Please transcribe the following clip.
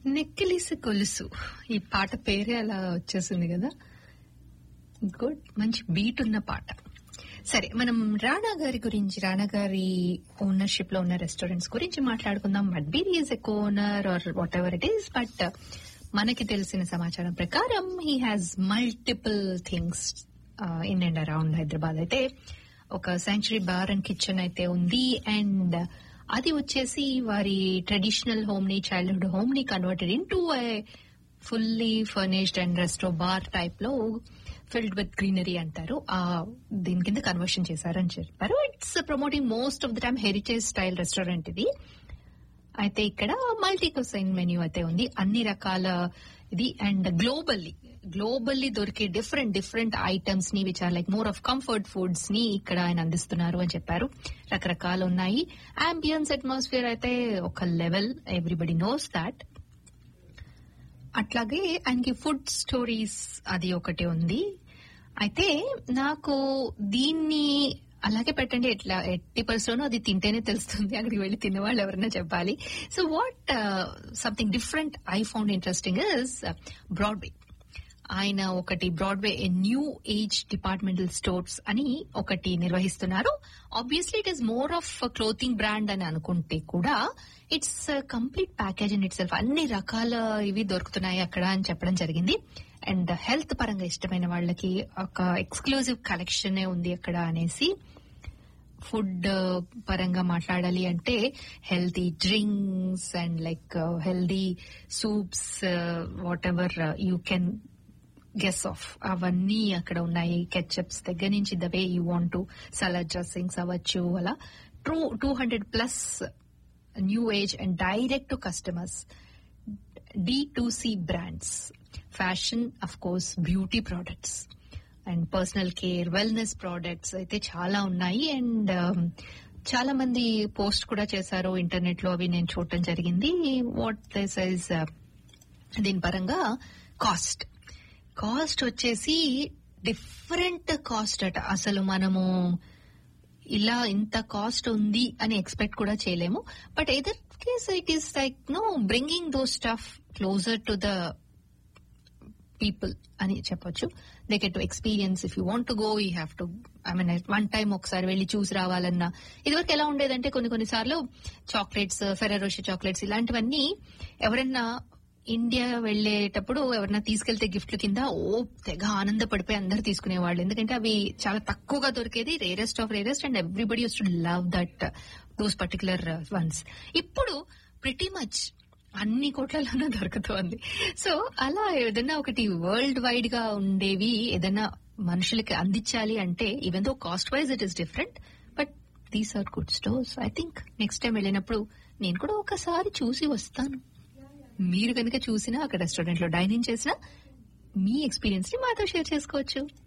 నెక్కిలిసి కొలుసు ఈ పాట పేరే అలా వచ్చేసింది కదా గుడ్ మంచి బీట్ ఉన్న పాట సరే మనం రాణా గారి గురించి రాణా గారి ఓనర్షిప్ లో ఉన్న రెస్టారెంట్స్ గురించి మాట్లాడుకుందాం but beer is a owner or whatever it is but మనకి తెలిసిన సమాచారం ప్రకారం he has multiple things in and around Hyderabad అయితే ఒక సెంచురీ బార్ అండ్ కిచెన్ అయితే ఉంది అండ్ అది వచ్చేసి వారి ట్రెడిషనల్ హోమ్ ని చైల్డ్హుడ్ హోమ్ ని converted into fully furnished and resto bar type లో ఫిల్డ్ విత్ గ్రీనరీ అంటారు ఆ దీని కింద కన్వర్షన్ చేశారని చెప్పారు it's promoting most of the time heritage style restaurant ఇది అయితే ఇక్కడ మల్టీ కుసైన్ మెన్యూ అయితే ఉంది అన్ని రకాల ఇది అండ్ గ్లోబల్లీ గ్లోబల్లీ దొరికే డిఫరెంట్ డిఫరెంట్ ఐటమ్స్ ని which are like more of comfort foods ని ఇక్కడ ఆయన అందిస్తున్నారు అని చెప్పారు రకరకాలు ఉన్నాయి అంబియన్స్ అట్మాస్ఫియర్ అయితే ఒక లెవెల్ ఎవ్రీబడి నోస్ దాట్ అట్లాగే ఆయనకి ఫుడ్ స్టోరీస్ అది ఒకటి ఉంది అయితే నాకు దీన్ని అలాగే పెట్టండి ఎట్లా ఎట్టి పరిస్థితుల్లో అది తింటేనే తెలుస్తుంది అక్కడికి వెళ్ళి తినేవాళ్ళు ఎవరైనా చెప్పాలి so what something different I found interesting is Broadway ఆయన ఒకటి Broadway new age departmental stores అని ఒకటి నిర్వహిస్తున్నారు obviously it is more of clothing brand అని అనుకుంటే కూడా it's complete package in itself అన్ని రకాల ఇవి దొరుకుతున్నాయి అక్కడ అని చెప్పడం జరిగింది అండ్ హెల్త్ పరంగా ఇష్టమైన వాళ్ళకి ఒక ఎక్స్క్లూజివ్ కలెక్షన్ ఉంది అక్కడ అనేసి ఫుడ్ పరంగా మాట్లాడాలి అంటే healthy drinks and like healthy soups whatever you can guess of అవన్నీ అక్కడ ఉన్నాయి కెచప్స్ దగ్గర నుంచి the way you want to salad dressings అవ్వచ్చు అలా two two hundred plus new age and direct to customers D to C brands fashion of course beauty products and personal care wellness products అయితే చాలా ఉన్నాయి and చాలా మంది post కూడా చేశారు internet లో అవి నేను చూడటం జరిగింది వాట్ దిస్ ఇస్ దీని పరంగా కాస్ట్ కాస్ట్ వచ్చేసి డిఫరెంట్ కాస్ట్ అట అసలు మనము ఇలా ఇంత కాస్ట్ ఉంది అని ఎక్స్పెక్ట్ కూడా చేయలేము but either case it is like no bringing those stuff closer to the people అని చెప్పొచ్చు they get to experience if you want to go you have to I mean one time ఒకసారి వెళ్ళి చూసి రావాలన్నా ఇదివరకు ఎలా ఉండేదంటే కొన్ని కొన్నిసార్లు చాక్లెట్స్ ఫెరరోషి చాక్లెట్స్ ఇలాంటివన్నీ ఎవరన్నా ఇండియా వెళ్లేటప్పుడు ఎవరన్నా తీసుకెళ్తే గిఫ్ట్ల కింద ఓ తెగ ఆనందపడిపోయి అందరు తీసుకునేవాళ్ళు ఎందుకంటే అవి చాలా తక్కువగా దొరికేది rarest of rarest and everybody used to love that those particular ones ఇప్పుడు ప్రిటీ మచ్ అన్ని కోట్లలోనూ దొరుకుతోంది సో అలా ఏదైనా ఒకటి వరల్డ్ వైడ్ గా ఉండేవి ఏదైనా మనుషులకి అందించాలి అంటే even though cost wise it is different but these are good stores I think next time వెళ్ళినప్పుడు నేను కూడా ఒకసారి చూసి వస్తాను మీరు కనుక చూసినా అక్కడ రెస్టారెంట్ లో డైనింగ్ చేసినా మీ ఎక్స్పీరియన్స్ ని మాతో షేర్ చేసుకోవచ్చు